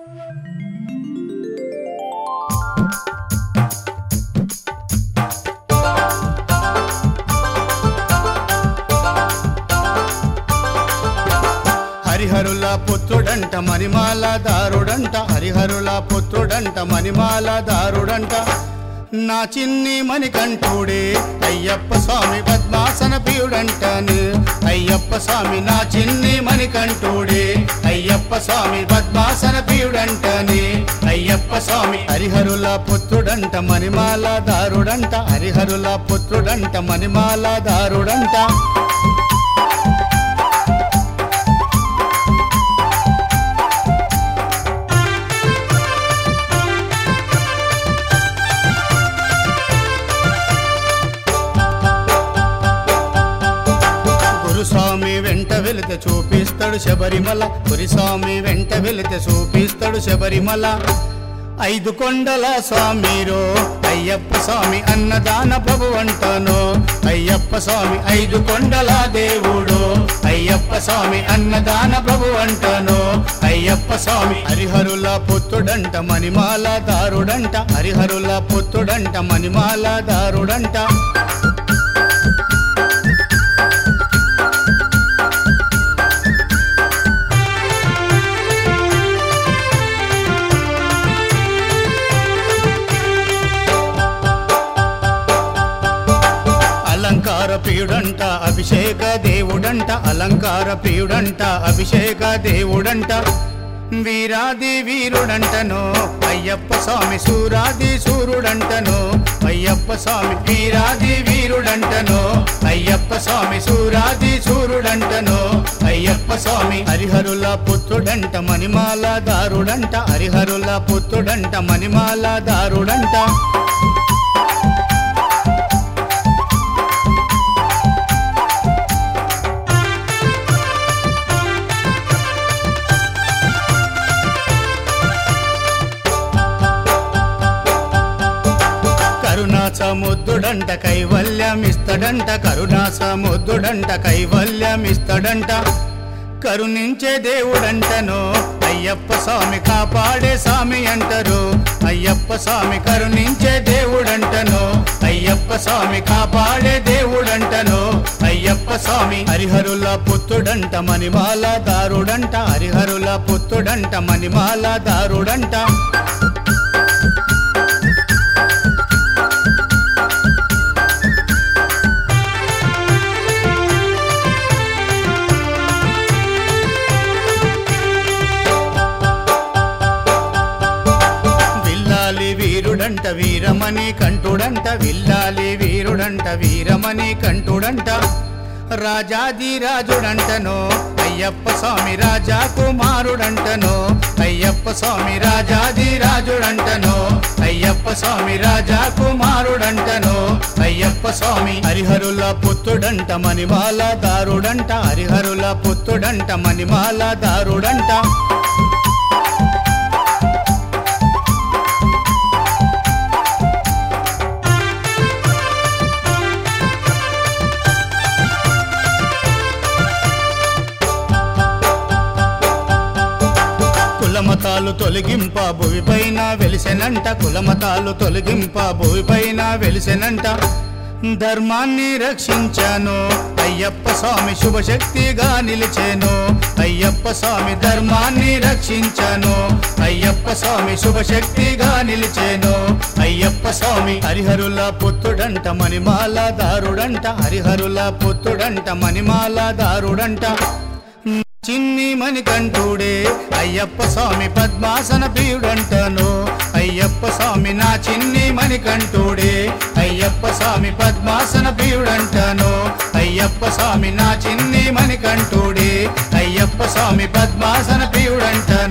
హరిహరుల పుత్రుడంట మణిమాల దారుడంట హరిహరుల పుత్రుడంట మణిమాల దారుడంట నా చిన్ని మణికంఠుడే అయ్యప్ప స్వామి పద్మాసన ప్రియుడంటను అయ్యప్ప స్వామి నా చిన్ని మణికంఠుడే అయ్యప్ప స్వామి పద్మాసన ప్రియుడంటని అయ్యప్ప స్వామి హరిహరుల పుత్రుడంట మణిమాల దారుడంట హరిహరుల పుత్రుడంట మణిమాల దారుడంట గురుస్వామి వెంట వెళితే చూపిస్తాడు శబరిమల గురుస్వామి వెంట వెళితే చూపిస్తాడు శబరిమల ఐదు కొండల స్వామిరో అయ్యప్ప స్వామి అన్నదాన ప్రభు అంటాను అయ్యప్ప స్వామి ఐదు కొండల దేవుడు అయ్యప్ప స్వామి అన్నదాన ప్రభు అంటాను అయ్యప్ప స్వామి హరిహరుల పుత్రుడంట మణిమాల దారుడంట హరిహరుల పుత్రుడంట మణిమాల దారుడంట అలంకార ప్రియుడంట అభిషేక దేవుడంట అలంకార ప్రియుడంట అభిషేక దేవుడంట వీరాది వీరుడంటను అయ్యప్ప స్వామి సూరాది సూర్యుడంటను అయ్యప్ప స్వామి వీరాది వీరుడంటను అయ్యప్ప స్వామి సూరాది సూర్యుడంటను అయ్యప్ప స్వామి హరిహరుల పుత్రుడంట మణిమాల దారుడంట హరిహరుల పుత్రుడంట మణిమాల దారుడంట కరుణా సముద్రుడంట కైవల్యమిస్తడంట కరుణా సముద్రుడంట కైవల్యమిస్తడంట కరుణించే దేవుడంటను అయ్యప్ప స్వామి కాపాడే స్వామి అంటారు అయ్యప్ప స్వామి కరుణించే దేవుడంటను అయ్యప్ప స్వామి కాపాడే దేవుడంటను అయ్యప్ప స్వామి హరిహరుల పుత్రుడంట మణిమాల దారుడంట హరిహరుల పుత్రుడంట మణిమాల దారుడంట విల్లాలి వీరుడంట వీరమణి కంటుడంట విల్లాలి వీరుడంట వీరమణి కంటుడంట రాజాది రాజుడంటను అయ్యప్ప స్వామి రాజా కుమారుడంటను అయ్యప్ప స్వామి రాజాది రాజుడంటను అయ్యప్ప స్వామి రాజా కుమారుడంటను అయ్యప్ప స్వామి హరిహరుల పుత్రుడంట మణిమాల దారుడంట హరిహరుల పుత్రుడంట మణిమాల దారుడంట కులమతాలు తొలగింప భూమిపైన వెలిసెనంట కులమతాలు తొలగింప భూమిపైన వెలిసెనంట ధర్మాన్ని రక్షించాను అయ్యప్ప స్వామి శుభశక్తిగా నిలిచాను అయ్యప్ప స్వామి ధర్మాన్ని రక్షించాను అయ్యప్ప స్వామి శుభశక్తిగా నిలిచాను అయ్యప్ప స్వామి హరిహరుల పుత్రుడంట మణిమాల దారుడంట హరిహరుల పుత్రుడంట మణిమాల దారుడంట చిన్ని మణికంఠుడే అయ్యప్ప స్వామి పద్మాసన ప్రియుడంటను అయ్యప్ప స్వామి నా చిన్ని మణికంఠుడే అయ్యప్ప స్వామి పద్మాసన ప్రియుడంటను అయ్యప్ప స్వామి నా చిన్ని మణికంఠుడే అయ్యప్ప స్వామి పద్మాసన ప్రియుడంట